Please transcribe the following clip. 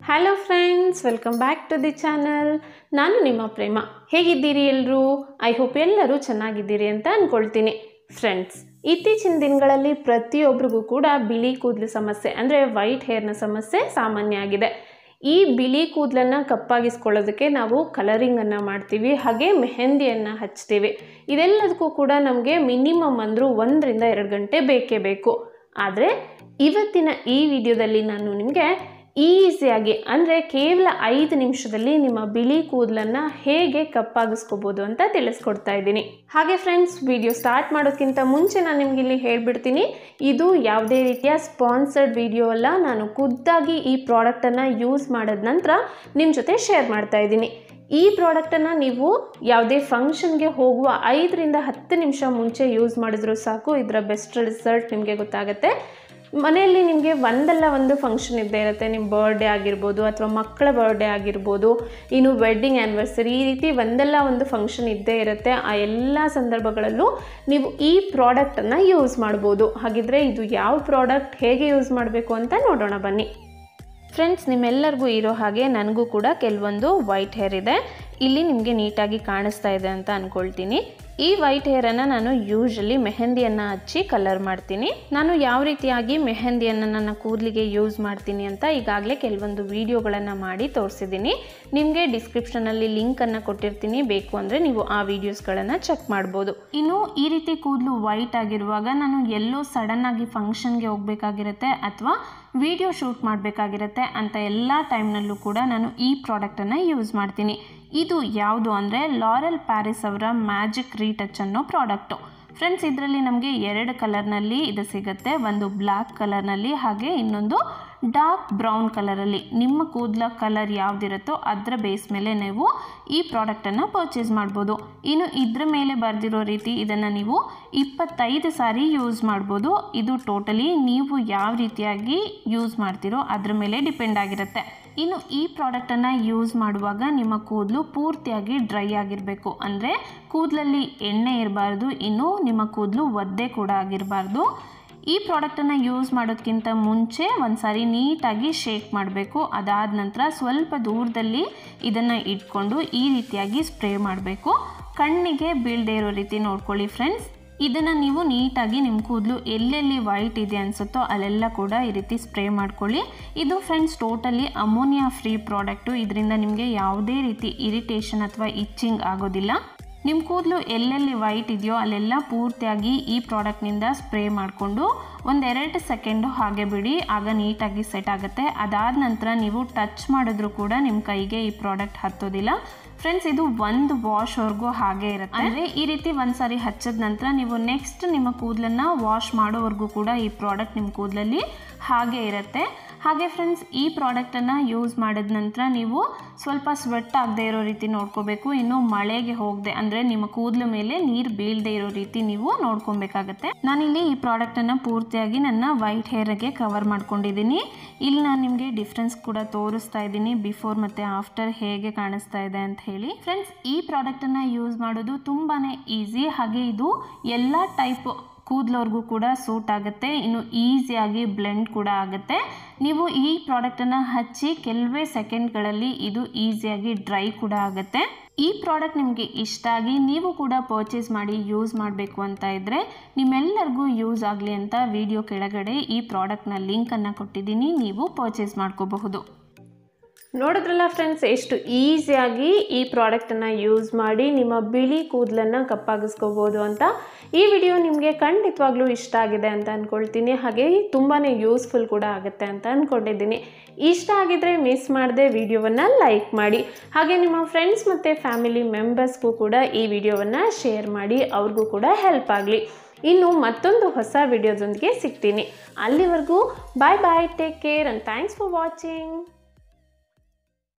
hello friends welcome back to the channel ನಾನು ನಿಮ್ಮ ಪ್ರೇಮ ಹೇಗಿದ್ದೀರಿ ಎಲ್ಲರೂ ಐ ಹೋಪ್ ಎಲ್ಲರೂ ಚೆನ್ನಾಗಿದ್ದೀರಿ ಅಂತ ಅಂದ್ಕೊಳ್ತೀನಿ ಫ್ರೆಂಡ್ಸ್ ಇತ್ತೀಚಿನ ದಿನಗಳಲ್ಲಿ ಪ್ರತಿಯೊಬ್ಬರಿಗೂ ಕೂಡ ಬಿಳಿ ಕೂದಲು ಸಮಸ್ಯೆ ಅಂದರೆ ವೈಟ್ ಹೇರ್ನ ಸಮಸ್ಯೆ ಸಾಮಾನ್ಯ ಆಗಿದೆ ಈ ಬಿಳಿ ಕೂದಲನ್ನು ಕಪ್ಪಾಗಿಸ್ಕೊಳ್ಳೋದಕ್ಕೆ ನಾವು ಕಲರಿಂಗನ್ನು ಮಾಡ್ತೀವಿ ಹಾಗೆ ಮೆಹಂದಿಯನ್ನು ಹಚ್ತೀವಿ ಇದೆಲ್ಲದಕ್ಕೂ ಕೂಡ ನಮಗೆ ಮಿನಿಮಮ್ ಅಂದರೂ ಒಂದರಿಂದ ಎರಡು ಗಂಟೆ ಬೇಕೇ ಬೇಕು ಆದರೆ ಇವತ್ತಿನ ಈ ವಿಡಿಯೋದಲ್ಲಿ ನಾನು ನಿಮಗೆ ಈಸಿಯಾಗಿ ಅಂದರೆ ಕೇವಲ ಐದು ನಿಮಿಷದಲ್ಲಿ ನಿಮ್ಮ ಬಿಳಿ ಕೂದಲನ್ನು ಹೇಗೆ ಕಪ್ಪಾಗಿಸ್ಕೋಬೋದು ಅಂತ ತಿಳಿಸ್ಕೊಡ್ತಾ ಇದ್ದೀನಿ ಹಾಗೆ ಫ್ರೆಂಡ್ಸ್ ವಿಡಿಯೋ ಸ್ಟಾರ್ಟ್ ಮಾಡೋಕ್ಕಿಂತ ಮುಂಚೆ ನಾನು ನಿಮ್ಗೆ ಇಲ್ಲಿ ಹೇಳ್ಬಿಡ್ತೀನಿ ಇದು ಯಾವುದೇ ರೀತಿಯ ಸ್ಪಾನ್ಸರ್ಡ್ ವಿಡಿಯೋ ಅಲ್ಲ ನಾನು ಖುದ್ದಾಗಿ ಈ ಪ್ರಾಡಕ್ಟನ್ನು ಯೂಸ್ ಮಾಡಿದ ನಂತರ ನಿಮ್ಮ ಜೊತೆ ಶೇರ್ ಮಾಡ್ತಾ ಇದ್ದೀನಿ ಈ ಪ್ರಾಡಕ್ಟನ್ನು ನೀವು ಯಾವುದೇ ಫಂಕ್ಷನ್ಗೆ ಹೋಗುವ ಐದರಿಂದ ಹತ್ತು ನಿಮಿಷ ಮುಂಚೆ ಯೂಸ್ ಮಾಡಿದ್ರೂ ಸಾಕು ಇದರ ಬೆಸ್ಟ್ ರಿಸಲ್ಟ್ ನಿಮಗೆ ಗೊತ್ತಾಗುತ್ತೆ ಮನೆಯಲ್ಲಿ ನಿಮಗೆ ಒಂದಲ್ಲ ಒಂದು ಫಂಕ್ಷನ್ ಇದ್ದೇ ಇರುತ್ತೆ ನಿಮ್ಮ ಬರ್ಡೇ ಆಗಿರ್ಬೋದು ಅಥವಾ ಮಕ್ಕಳ ಬರ್ಡೇ ಆಗಿರ್ಬೋದು ಇನ್ನು ವೆಡ್ಡಿಂಗ್ ಆ್ಯನಿವರ್ಸರಿ ಈ ರೀತಿ ಒಂದಲ್ಲ ಒಂದು ಫಂಕ್ಷನ್ ಇದ್ದೇ ಇರುತ್ತೆ ಆ ಎಲ್ಲ ಸಂದರ್ಭಗಳಲ್ಲೂ ನೀವು ಈ ಪ್ರಾಡಕ್ಟನ್ನು ಯೂಸ್ ಮಾಡ್ಬೋದು ಹಾಗಿದ್ರೆ ಇದು ಯಾವ ಪ್ರಾಡಕ್ಟ್ ಹೇಗೆ ಯೂಸ್ ಮಾಡಬೇಕು ಅಂತ ನೋಡೋಣ ಬನ್ನಿ ಫ್ರೆಂಡ್ಸ್ ನಿಮ್ಮೆಲ್ಲರಿಗೂ ಇರೋ ಹಾಗೆ ನನಗೂ ಕೂಡ ಕೆಲವೊಂದು ವೈಟ್ ಹೇರ್ ಇದೆ ಇಲ್ಲಿ ನಿಮಗೆ ನೀಟಾಗಿ ಕಾಣಿಸ್ತಾ ಇದೆ ಅಂತ ಅಂದ್ಕೊಳ್ತೀನಿ ಈ ವೈಟ್ ಹೇರನ್ನು ನಾನು ಯೂಶಲಿ ಮೆಹಂದಿಯನ್ನು ಹಚ್ಚಿ ಕಲರ್ ಮಾಡ್ತೀನಿ ನಾನು ಯಾವ ರೀತಿಯಾಗಿ ಮೆಹಂದಿಯನ್ನು ನನ್ನ ಕೂದಲಿಗೆ ಯೂಸ್ ಮಾಡ್ತೀನಿ ಅಂತ ಈಗಾಗಲೇ ಕೆಲವೊಂದು ವೀಡಿಯೋಗಳನ್ನು ಮಾಡಿ ತೋರಿಸಿದ್ದೀನಿ ನಿಮಗೆ ಡಿಸ್ಕ್ರಿಪ್ಷನಲ್ಲಿ ಲಿಂಕನ್ನು ಕೊಟ್ಟಿರ್ತೀನಿ ಬೇಕು ಅಂದರೆ ನೀವು ಆ ವೀಡಿಯೋಸ್ಗಳನ್ನು ಚೆಕ್ ಮಾಡ್ಬೋದು ಇನ್ನು ಈ ರೀತಿ ಕೂದಲು ವೈಟ್ ಆಗಿರುವಾಗ ನಾನು ಎಲ್ಲೋ ಸಡನ್ನಾಗಿ ಫಂಕ್ಷನ್ಗೆ ಹೋಗಬೇಕಾಗಿರುತ್ತೆ ಅಥವಾ ವಿಡಿಯೋ ಶೂಟ್ ಮಾಡಬೇಕಾಗಿರುತ್ತೆ ಅಂತ ಎಲ್ಲ ಟೈಮ್ನಲ್ಲೂ ಕೂಡ ನಾನು ಈ ಪ್ರಾಡಕ್ಟನ್ನು ಯೂಸ್ ಮಾಡ್ತೀನಿ ಇದು ಯಾವುದು ಅಂದರೆ ಲಾರೆಲ್ ಪ್ಯಾರಿಸ್ ಅವರ ಮ್ಯಾಜಿಕ್ ರೀಟಚ್ ಅನ್ನೋ ಪ್ರಾಡಕ್ಟು ಫ್ರೆಂಡ್ಸ್ ಇದರಲ್ಲಿ ನಮಗೆ ಎರಡು ಕಲರ್ನಲ್ಲಿ ಇದು ಸಿಗುತ್ತೆ ಒಂದು ಬ್ಲ್ಯಾಕ್ ಕಲರ್ನಲ್ಲಿ ಹಾಗೆ ಇನ್ನೊಂದು ಡಾರ್ಕ್ ಬ್ರೌನ್ ಕಲರಲ್ಲಿ ನಿಮ್ಮ ಕೂದಲ ಕಲರ್ ಯಾವುದಿರುತ್ತೋ ಅದರ ಬೇಸ್ ಮೇಲೆ ನೀವು ಈ ಪ್ರಾಡಕ್ಟನ್ನು ಪರ್ಚೇಸ್ ಮಾಡ್ಬೋದು ಇನ್ನು ಇದ್ರ ಮೇಲೆ ಬರೆದಿರೋ ರೀತಿ ಇದನ್ನು ನೀವು ಇಪ್ಪತ್ತೈದು ಸಾರಿ ಯೂಸ್ ಮಾಡ್ಬೋದು ಇದು ಟೋಟಲಿ ನೀವು ಯಾವ ರೀತಿಯಾಗಿ ಯೂಸ್ ಮಾಡ್ತೀರೋ ಅದ್ರ ಮೇಲೆ ಡಿಪೆಂಡ್ ಆಗಿರುತ್ತೆ ಇನ್ನು ಈ ಪ್ರಾಡಕ್ಟನ್ನು ಯೂಸ್ ಮಾಡುವಾಗ ನಿಮ್ಮ ಕೂದಲು ಪೂರ್ತಿಯಾಗಿ ಡ್ರೈ ಆಗಿರಬೇಕು ಅಂದರೆ ಕೂದಲಲ್ಲಿ ಎಣ್ಣೆ ಇರಬಾರ್ದು ಇನ್ನು ನಿಮ್ಮ ಕೂದಲು ಒದ್ದೆ ಕೂಡ ಆಗಿರಬಾರ್ದು ಈ ಪ್ರಾಡಕ್ಟನ್ನು ಯೂಸ್ ಮಾಡೋದಕ್ಕಿಂತ ಮುಂಚೆ ಒಂದು ಸಾರಿ ನೀಟಾಗಿ ಶೇಕ್ ಮಾಡಬೇಕು ಅದಾದ ನಂತರ ಸ್ವಲ್ಪ ದೂರದಲ್ಲಿ ಇದನ್ನು ಇಟ್ಕೊಂಡು ಈ ರೀತಿಯಾಗಿ ಸ್ಪ್ರೇ ಮಾಡಬೇಕು ಕಣ್ಣಿಗೆ ಬೀಳದೇ ಇರೋ ರೀತಿ ನೋಡ್ಕೊಳ್ಳಿ ಫ್ರೆಂಡ್ಸ್ ಇದನ್ನು ನೀವು ನೀಟಾಗಿ ನಿಮ್ಮ ಕೂದಲು ಎಲ್ಲೆಲ್ಲಿ ವೈಟ್ ಇದೆ ಅನಿಸುತ್ತೋ ಅಲ್ಲೆಲ್ಲ ಕೂಡ ಈ ರೀತಿ ಸ್ಪ್ರೇ ಮಾಡ್ಕೊಳ್ಳಿ ಇದು friends totally ammonia free product ಇದರಿಂದ ನಿಮಗೆ ಯಾವುದೇ ರೀತಿ ಇರಿಟೇಷನ್ ಅಥವಾ ಇಚ್ಚಿಂಗ್ ಆಗೋದಿಲ್ಲ ನಿಮ್ಮ ಕೂದಲು ಎಲ್ಲೆಲ್ಲಿ ವೈಟ್ ಇದೆಯೋ ಅಲ್ಲೆಲ್ಲ ಪೂರ್ತಿಯಾಗಿ ಈ ಪ್ರಾಡಕ್ಟ್ನಿಂದ ಸ್ಪ್ರೇ ಮಾಡಿಕೊಂಡು ಒಂದೆರಡು ಸೆಕೆಂಡು ಹಾಗೆ ಬಿಡಿ ಆಗ ನೀಟಾಗಿ ಸೆಟ್ ಆಗುತ್ತೆ ಅದಾದ ನಂತರ ನೀವು ಟಚ್ ಮಾಡಿದ್ರೂ ಕೂಡ ನಿಮ್ಮ ಕೈಗೆ ಈ ಪ್ರಾಡಕ್ಟ್ ಹತ್ತೋದಿಲ್ಲ ಫ್ರೆಂಡ್ಸ್ ಇದು ಒಂದು ವಾಶ್ವರೆಗೂ ಹಾಗೆ ಇರುತ್ತೆ ಅಂದರೆ ಈ ರೀತಿ ಒಂದು ಸಾರಿ ಹಚ್ಚಿದ ನಂತರ ನೀವು ನೆಕ್ಸ್ಟ್ ನಿಮ್ಮ ಕೂದಲನ್ನು ವಾಶ್ ಮಾಡೋವರೆಗೂ ಕೂಡ ಈ ಪ್ರಾಡಕ್ಟ್ ನಿಮ್ಮ ಕೂದಲಲ್ಲಿ ಹಾಗೆ ಇರುತ್ತೆ ಹಾಗೆ ಫ್ರೆಂಡ್ಸ್ ಈ ಪ್ರಾಡಕ್ಟನ್ನು ಯೂಸ್ ಮಾಡಿದ ನಂತರ ನೀವು ಸ್ವಲ್ಪ ಸ್ವೆಟ್ ಆಗದೆ ಇರೋ ರೀತಿ ನೋಡ್ಕೋಬೇಕು ಇನ್ನು ಮಳೆಗೆ ಹೋಗದೆ ಅಂದರೆ ನಿಮ್ಮ ಕೂದಲು ಮೇಲೆ ನೀರು ಬೀಳದೆ ಇರೋ ರೀತಿ ನೀವು ನೋಡ್ಕೊಬೇಕಾಗತ್ತೆ ನಾನಿಲ್ಲಿ ಈ ಪ್ರಾಡಕ್ಟನ್ನು ಪೂರ್ತಿಯಾಗಿ ನನ್ನ ವೈಟ್ ಹೇರ್ಗೆ ಕವರ್ ಮಾಡ್ಕೊಂಡಿದ್ದೀನಿ ಇಲ್ಲಿ ನಾನು ನಿಮಗೆ ಡಿಫ್ರೆನ್ಸ್ ಕೂಡ ತೋರಿಸ್ತಾ ಇದ್ದೀನಿ ಬಿಫೋರ್ ಮತ್ತು ಆಫ್ಟರ್ ಹೇಗೆ ಕಾಣಿಸ್ತಾ ಇದೆ ಅಂತ ಹೇಳಿ ಫ್ರೆಂಡ್ಸ್ ಈ ಪ್ರಾಡಕ್ಟನ್ನು ಯೂಸ್ ಮಾಡೋದು ತುಂಬಾ ಈಸಿ ಹಾಗೆ ಇದು ಎಲ್ಲ ಟೈಪ್ ಕೂದಲವ್ರಿಗೂ ಕೂಡ ಸೂಟ್ ಆಗುತ್ತೆ ಇನ್ನು ಈಸಿಯಾಗಿ ಬ್ಲೆಂಡ್ ಕೂಡ ಆಗುತ್ತೆ ನೀವು ಈ ಪ್ರಾಡಕ್ಟನ್ನು ಹಚ್ಚಿ ಕೆಲವೇ ಸೆಕೆಂಡ್ಗಳಲ್ಲಿ ಇದು ಈಸಿಯಾಗಿ ಡ್ರೈ ಕೂಡ ಆಗುತ್ತೆ ಈ ಪ್ರಾಡಕ್ಟ್ ನಿಮಗೆ ಇಷ್ಟ ಆಗಿ ನೀವು ಕೂಡ ಪರ್ಚೇಸ್ ಮಾಡಿ ಯೂಸ್ ಮಾಡಬೇಕು ಅಂತ ಇದ್ದರೆ ನಿಮ್ಮೆಲ್ಲರಿಗೂ ಯೂಸ್ ಆಗಲಿ ಅಂತ ವಿಡಿಯೋ ಕೆಳಗಡೆ ಈ ಪ್ರಾಡಕ್ಟ್ನ ಲಿಂಕನ್ನು ಕೊಟ್ಟಿದ್ದೀನಿ ನೀವು ಪರ್ಚೇಸ್ ಮಾಡ್ಕೋಬಹುದು ನೋಡಿದ್ರಲ್ಲ ಫ್ರೆಂಡ್ಸ್ ಎಷ್ಟು ಈಸಿಯಾಗಿ ಈ ಪ್ರಾಡಕ್ಟನ್ನು ಯೂಸ್ ಮಾಡಿ ನಿಮ್ಮ ಬಿಳಿ ಕೂದಲನ್ನು ಕಪ್ಪಾಗಿಸ್ಕೋಬೋದು ಅಂತ ಈ ವಿಡಿಯೋ ನಿಮಗೆ ಖಂಡಿತವಾಗ್ಲೂ ಇಷ್ಟ ಆಗಿದೆ ಅಂತ ಅಂದ್ಕೊಳ್ತೀನಿ ಹಾಗೆ ತುಂಬಾ ಯೂಸ್ಫುಲ್ ಕೂಡ ಆಗುತ್ತೆ ಅಂತ ಅಂದ್ಕೊಂಡಿದ್ದೀನಿ ಇಷ್ಟ ಆಗಿದ್ರೆ ಮಿಸ್ ಮಾಡದೆ ವಿಡಿಯೋವನ್ನು ಲೈಕ್ ಮಾಡಿ ಹಾಗೆ ನಿಮ್ಮ ಫ್ರೆಂಡ್ಸ್ ಮತ್ತು ಫ್ಯಾಮಿಲಿ ಮೆಂಬರ್ಸ್ಗೂ ಕೂಡ ಈ ವಿಡಿಯೋವನ್ನು ಶೇರ್ ಮಾಡಿ ಅವ್ರಿಗೂ ಕೂಡ ಹೆಲ್ಪ್ ಆಗಲಿ ಇನ್ನು ಮತ್ತೊಂದು ಹೊಸ ವಿಡಿಯೋದೊಂದಿಗೆ ಸಿಗ್ತೀನಿ ಅಲ್ಲಿವರೆಗೂ bye bye take care and thanks for watching